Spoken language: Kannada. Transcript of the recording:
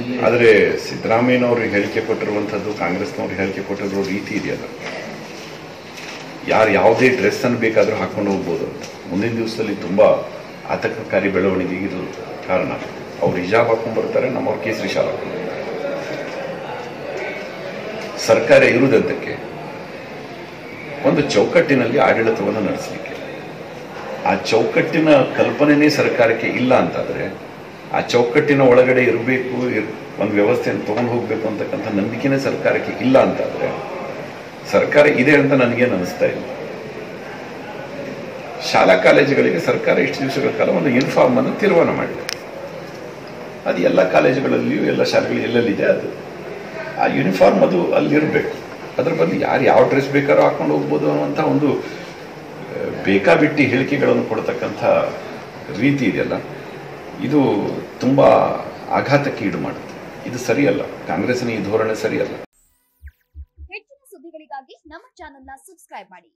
ಆದರೆ ಸಿದ್ದರಾಮಯ್ಯನವರು ಹೇಳಿಕೆ ಕೊಟ್ಟಿರುವಂಥದ್ದು ಕಾಂಗ್ರೆಸ್ನವ್ರು ಹೇಳಿಕೆ ಕೊಟ್ಟಿರೋ ರೀತಿ ಇದೆಯಲ್ಲ ಯಾರು ಯಾವುದೇ ಡ್ರೆಸ್ ಅನ್ನು ಬೇಕಾದರೂ ಹಾಕೊಂಡು ಹೋಗ್ಬೋದು ಅಂತ ಮುಂದಿನ ದಿವಸದಲ್ಲಿ ತುಂಬ ಆತಂಕಕಾರಿ ಬೆಳವಣಿಗೆಗೆ ಇದು ಕಾರಣ ಅವ್ರು ಹಿಜಾಬ್ ಹಾಕೊಂಡು ಬರ್ತಾರೆ ನಮ್ಮವ್ರು ಕೇಸರಿ ಶಾಲ್ ಹಾಕೊಂಡು ಬರ್ತಾರೆ. ಸರ್ಕಾರ ಇರುವುದಕ್ಕೆ ಒಂದು ಚೌಕಟ್ಟಿನಲ್ಲಿ ಆಡಳಿತವನ್ನು ನಡೆಸಲಿಕ್ಕೆ ಆ ಚೌಕಟ್ಟಿನ ಕಲ್ಪನೆನೇ ಸರ್ಕಾರಕ್ಕೆ ಇಲ್ಲ ಅಂತಾದ್ರೆ ಆ ಚೌಕಟ್ಟಿನ ಒಳಗಡೆ ಇರಬೇಕು ಒಂದು ವ್ಯವಸ್ಥೆಯನ್ನು ತಗೊಂಡು ಹೋಗ್ಬೇಕು ಅಂತಕ್ಕಂಥ ನಂಬಿಕೆನೇ ಸರ್ಕಾರಕ್ಕೆ ಇಲ್ಲ ಅಂತಾದ್ರೆ ಸರ್ಕಾರ ಇದೆ ಅಂತ ನನಗೇನು ಅನಿಸ್ತಾ ಇಲ್ಲ ಶಾಲಾ ಕಾಲೇಜುಗಳಿಗೆ ಸರ್ಕಾರ ಇಷ್ಟು ದಿವಸಗಳ ಕಾಲ ಒಂದು ಯೂನಿಫಾರ್ಮ್ ಅನ್ನು ತೀರ್ಮಾನ ಮಾಡಿದೆ ಅದು ಎಲ್ಲ ಕಾಲೇಜುಗಳಲ್ಲಿಯೂ ಎಲ್ಲ ಶಾಲೆಗಳು ಎಲ್ಲೆಲ್ಲಿದೆ ಅದು ಆ ಯೂನಿಫಾರ್ಮ್ ಅದು ಅಲ್ಲಿರಬೇಕು ಅದ್ರ ಬದಲು ಯಾರು ಯಾವ ಡ್ರೆಸ್ ಬೇಕಾದ್ರೂ ಹಾಕೊಂಡು ಹೋಗ್ಬೋದು ಅನ್ನುವಂಥ ಒಂದು ಆ, ಬೇಕಾಬಿಟ್ಟಿ ಹೇಳಿಕೆಗಳನ್ನು ಕೊಡ್ತಕ್ಕಂಥ ರೀತಿ ಇದೆಯಲ್ಲ ಇದು ತುಂಬ ಆಘಾತಕ್ಕೆ ಈಡು ಮಾಡುತ್ತೆ ಇದು ಸರಿಯಲ್ಲ ಕಾಂಗ್ರೆಸ್ಸಿನ ಈ ಧೋರಣೆ ಸರಿಯಲ್ಲ ಹೆಚ್ಚಿನ ಸುದ್ದಿಗಳಿಗಾಗಿ ನಮ್ಮ ಚಾನೆಲ್ನ ಸಬ್ಸ್ಕ್ರೈಬ್ ಮಾಡಿ